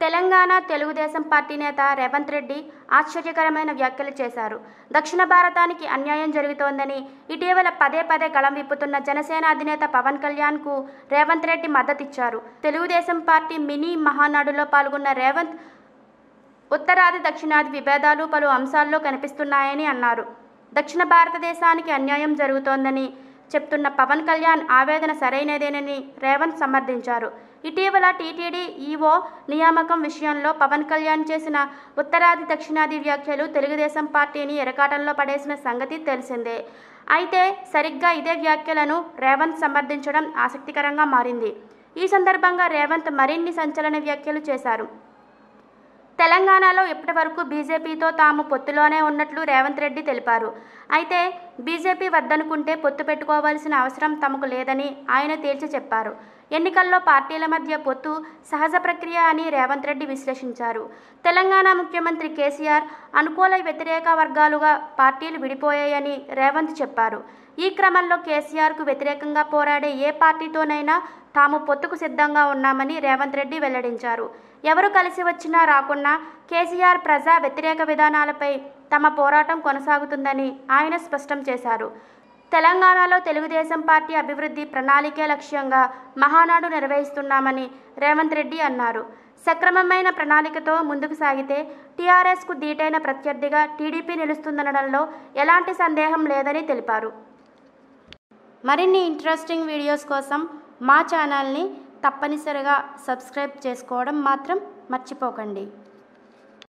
Telangana Telugu Desam party నేత రేవంత్ రెడ్డి ఆశ్చర్యకరమైన వ్యాఖ్యలు చేశారు దక్షిణ భారతానికి అన్యాయం జరుగుతోందని ఇటీవల పదే పదే గళం విప్పుతున్న జనసేన అధినేత పవన్ కళ్యాణ్కు రేవంత్ రెడ్డి మద్దతిచ్చారు తెలుగుదేశం పార్టీ మినీ మహానాడులో పాల్గొన్న రేవంత్ ఉత్తరాది దక్షిణాది విభేదాలు పలు అంశాల్లో కనిపిస్తున్నాయని అన్నారు దక్షిణ భారతదేశానికి అన్యాయం జరుగుతోందని చెప్తున్న పవన్ కళ్యాణ్ ఆవేదన సరైనదేనని రేవంత్ సమర్థించారు ఇటీవల టీటీడీ ఈవో నియామకం విషయంలో పవన్ కళ్యాణ్ చేసిన ఉత్తరాది దక్షిణాది వ్యాఖ్యలు తెలుగుదేశం పార్టీని ఎరకాటంలో పడేసిన సంగతి తెలిసిందే అయితే సరిగ్గా ఇదే వ్యాఖ్యలను రేవంత్ సమర్థించడం ఆసక్తికరంగా మారింది ఈ సందర్భంగా రేవంత్ మరిన్ని సంచలన వ్యాఖ్యలు చేశారు తెలంగాణలో ఇప్పటివరకు బీజేపీతో తాము పొత్తులోనే ఉన్నట్లు రేవంత్ రెడ్డి తెలిపారు అయితే బీజేపీ వద్దనుకుంటే పొత్తు పెట్టుకోవాల్సిన అవసరం తమకు లేదని ఆయన తేల్చి చెప్పారు ఎన్నికల్లో పార్టీల మధ్య పొత్తు సహజ ప్రక్రియ అని రేవంత్ రెడ్డి విశ్లేషించారు తెలంగాణ ముఖ్యమంత్రి కేసీఆర్ అనుకూల వ్యతిరేక వర్గాలుగా పార్టీలు విడిపోయాయని రేవంత్ చెప్పారు ఈ క్రమంలో కేసీఆర్కు వ్యతిరేకంగా పోరాడే ఏ పార్టీతోనైనా తాము పొత్తుకు సిద్ధంగా ఉన్నామని రేవంత్ రెడ్డి వెల్లడించారు ఎవరు కలిసి వచ్చినా రాకున్నా కేసీఆర్ ప్రజా వ్యతిరేక విధానాలపై తమ పోరాటం కొనసాగుతుందని ఆయన స్పష్టం చేశారు తెలంగాణలో తెలుగుదేశం పార్టీ అభివృద్ధి ప్రణాళికే లక్ష్యంగా మహానాడు నిర్వహిస్తున్నామని రేవంత్ రెడ్డి అన్నారు సక్రమమైన ప్రణాళికతో ముందుకు సాగితే టీఆర్ఎస్కు ధీటైన ప్రత్యర్థిగా టీడీపీ నిలుస్తుందనడంలో ఎలాంటి సందేహం లేదని తెలిపారు మరిన్ని ఇంట్రెస్టింగ్ వీడియోస్ కోసం మా ఛానల్ని తప్పనిసరిగా సబ్స్క్రైబ్ చేసుకోవడం మాత్రం మర్చిపోకండి